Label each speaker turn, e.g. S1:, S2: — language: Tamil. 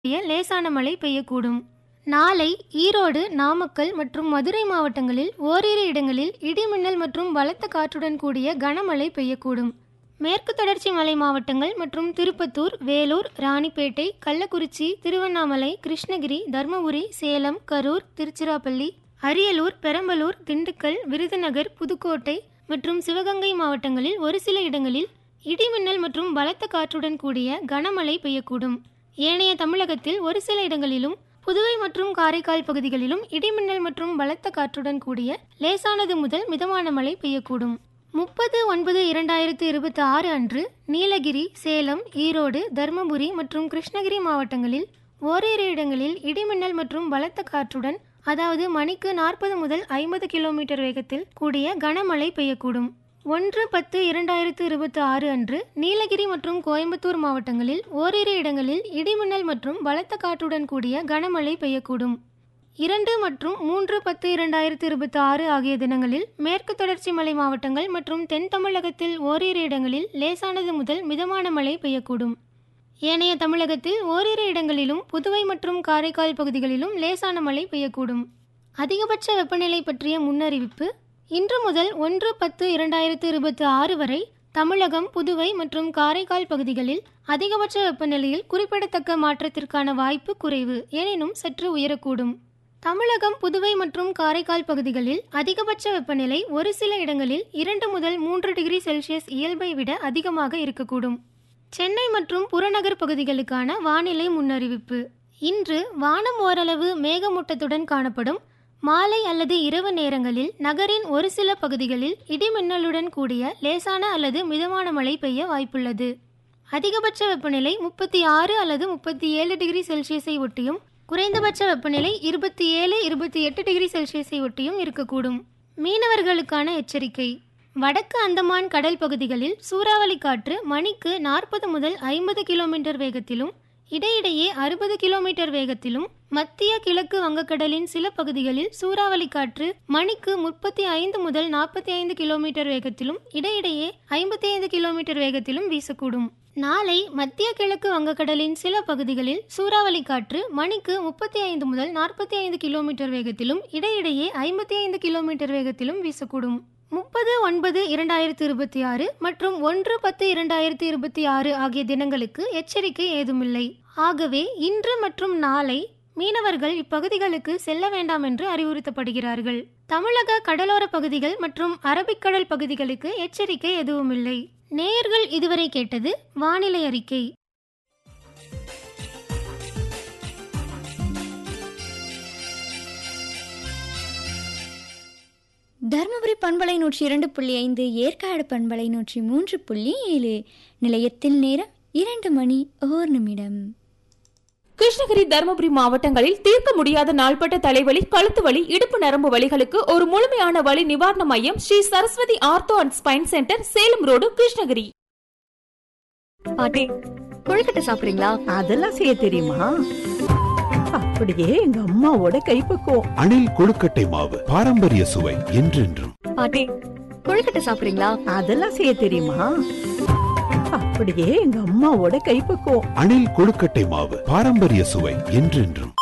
S1: லேசான மழை பெய்யக்கூடும் நாளை ஈரோடு நாமக்கல் மற்றும் மதுரை மாவட்டங்களில் ஓரிரு இடங்களில் இடிமின்னல் மற்றும் பலத்த காற்றுடன் கூடிய கனமழை பெய்யக்கூடும் மேற்கு தொடர்ச்சி மலை மாவட்டங்கள் மற்றும் திருப்பத்தூர் வேலூர் ராணிப்பேட்டை கள்ளக்குறிச்சி திருவண்ணாமலை கிருஷ்ணகிரி தர்மபுரி சேலம் கரூர் திருச்சிராப்பள்ளி அரியலூர் பெரம்பலூர் திண்டுக்கல் விருதுநகர் புதுக்கோட்டை மற்றும் சிவகங்கை மாவட்டங்களில் ஒரு சில இடங்களில் இடிமின்னல் மற்றும் பலத்த காற்றுடன் கூடிய கனமழை பெய்யக்கூடும் ஏனைய தமிழகத்தில் ஒரு சில இடங்களிலும் புதுவை மற்றும் காரைக்கால் பகுதிகளிலும் இடிமின்னல் மற்றும் பலத்த காற்றுடன் கூடிய லேசானது முதல் மிதமான மழை பெய்யக்கூடும் முப்பது ஒன்பது இரண்டாயிரத்து இருபத்தி ஆறு அன்று நீலகிரி சேலம் ஈரோடு தருமபுரி மற்றும் கிருஷ்ணகிரி மாவட்டங்களில் ஓரிரு இடங்களில் இடிமின்னல் மற்றும் பலத்த காற்றுடன் அதாவது மணிக்கு நாற்பது முதல் ஐம்பது கிலோமீட்டர் வேகத்தில் கூடிய கனமழை பெய்யக்கூடும் ஒன்று பத்து இரண்டாயிரத்து இருபத்தி ஆறு அன்று நீலகிரி மற்றும் கோயம்புத்தூர் மாவட்டங்களில் ஓரிரு இடங்களில் இடிமின்னல் மற்றும் பலத்த காற்றுடன் கூடிய கனமழை பெய்யக்கூடும் இரண்டு மற்றும் மூன்று பத்து இரண்டாயிரத்து இருபத்தி ஆறு ஆகிய தினங்களில் மேற்கு தொடர்ச்சி மலை மாவட்டங்கள் மற்றும் தென் தமிழகத்தில் ஓரிரு இடங்களில் லேசானது முதல் மிதமான மழை பெய்யக்கூடும் ஏனைய தமிழகத்தில் ஓரிரு இடங்களிலும் புதுவை மற்றும் காரைக்கால் பகுதிகளிலும் லேசான மழை பெய்யக்கூடும் அதிகபட்ச வெப்பநிலை பற்றிய முன்னறிவிப்பு இன்று முதல் ஒன்று பத்து இரண்டாயிரத்து இருபத்தி ஆறு வரை தமிழகம் புதுவை மற்றும் காரைக்கால் பகுதிகளில் அதிகபட்ச வெப்பநிலையில் குறிப்பிடத்தக்க மாற்றத்திற்கான வாய்ப்பு குறைவு எனினும் சற்று உயரக்கூடும் தமிழகம் புதுவை மற்றும் காரைக்கால் பகுதிகளில் அதிகபட்ச வெப்பநிலை ஒரு சில இடங்களில் இரண்டு முதல் மூன்று டிகிரி செல்சியஸ் இயல்பை விட அதிகமாக இருக்கக்கூடும் சென்னை மற்றும் புறநகர் பகுதிகளுக்கான வானிலை முன்னறிவிப்பு இன்று வானம் ஓரளவு மேகமூட்டத்துடன் காணப்படும் மாலை அல்லது இரவு நேரங்களில் நகரின் ஒரு சில பகுதிகளில் இடிமின்னலுடன் கூடிய லேசான அல்லது மிதமான மழை பெய்ய வாய்ப்புள்ளது அதிகபட்ச வெப்பநிலை முப்பத்தி ஆறு அல்லது முப்பத்தி ஏழு டிகிரி செல்சியஸை ஒட்டியும் குறைந்தபட்ச வெப்பநிலை இருபத்தி ஏழு இருபத்தி எட்டு டிகிரி செல்சியஸை ஒட்டியும் இருக்கக்கூடும் மீனவர்களுக்கான எச்சரிக்கை வடக்கு அந்தமான் கடல் பகுதிகளில் சூறாவளி காற்று மணிக்கு நாற்பது முதல் ஐம்பது கிலோமீட்டர் வேகத்திலும் இடையிடையே அறுபது கிலோமீட்டர் வேகத்திலும் மத்திய கிழக்கு வங்கக்கடலின் சில பகுதிகளில் சூறாவளி காற்று மணிக்கு முப்பத்தி ஐந்து முதல் நாற்பத்தி ஐந்து கிலோமீட்டர் வேகத்திலும் இடையிடையே ஐம்பத்தி ஐந்து கிலோமீட்டர் வேகத்திலும் வீசக்கூடும் நாளை மத்திய கிழக்கு வங்கக்கடலின் சில பகுதிகளில் சூறாவளி காற்று மணிக்கு முப்பத்தி ஐந்து முதல் நாற்பத்தி ஐந்து கிலோமீட்டர் வேகத்திலும் இடையிடையே ஐம்பத்தி ஐந்து கிலோமீட்டர் வேகத்திலும் வீசக்கூடும் முப்பது ஒன்பது இரண்டாயிரத்தி இருபத்தி ஆறு மற்றும் ஒன்று பத்து இரண்டாயிரத்தி இருபத்தி ஆறு ஆகிய தினங்களுக்கு எச்சரிக்கை ஏதுமில்லை ஆகவே இன்று மற்றும் நாளை மீனவர்கள் இப்பகுதிகளுக்கு செல்ல வேண்டாம் என்று அறிவுறுத்தப்படுகிறார்கள் தமிழக கடலோர பகுதிகள் மற்றும் அரபிக்கடல் பகுதிகளுக்கு எச்சரிக்கை எதுவுமில்லை நேயர்கள் இதுவரை கேட்டது வானிலை அறிக்கை
S2: தருமபுரி பண்பலை நூற்றி இரண்டு புள்ளி ஐந்து ஏற்காடு பண்பலை நூற்றி மூன்று புள்ளி ஏழு நிலையத்தில் நேரம் இரண்டு மணி ஓர் நிமிடம்
S3: கிருஷ்ணகிரி தருமபுரி மாவட்டங்களில் தீர்க்க முடியாத நாள்பட்ட தலைவலி கழுத்து வலி இடுப்பு நரம்பு வலிகளுக்கு ஒரு முழுமையான வலி நிவாரண மையம் Sri Saraswathi ortho and spine centre Salem road Krishnagiri
S4: பாட்டி கொழுக்கட்டை சாப்பிடுறீங்களா
S5: அதெல்லாம் செய்ய தெரியுமா அப்படியே எங்க அம்மாவோட கைப்பக்குவம்
S6: அணில் கொழுக்கட்டை மாவு பாரம்பரிய சுவை என்றென்றும்
S4: பாட்டி கொழுக்கட்டை சாப்பிடுறீங்களா
S5: அதெல்லாம் செய்ய தெரியுமா அப்படியே எங்க அம்மாவோட கைப்பக்குவம்
S6: அணில் கொழுக்கட்டை மாவு பாரம்பரிய சுவை என்றென்றும்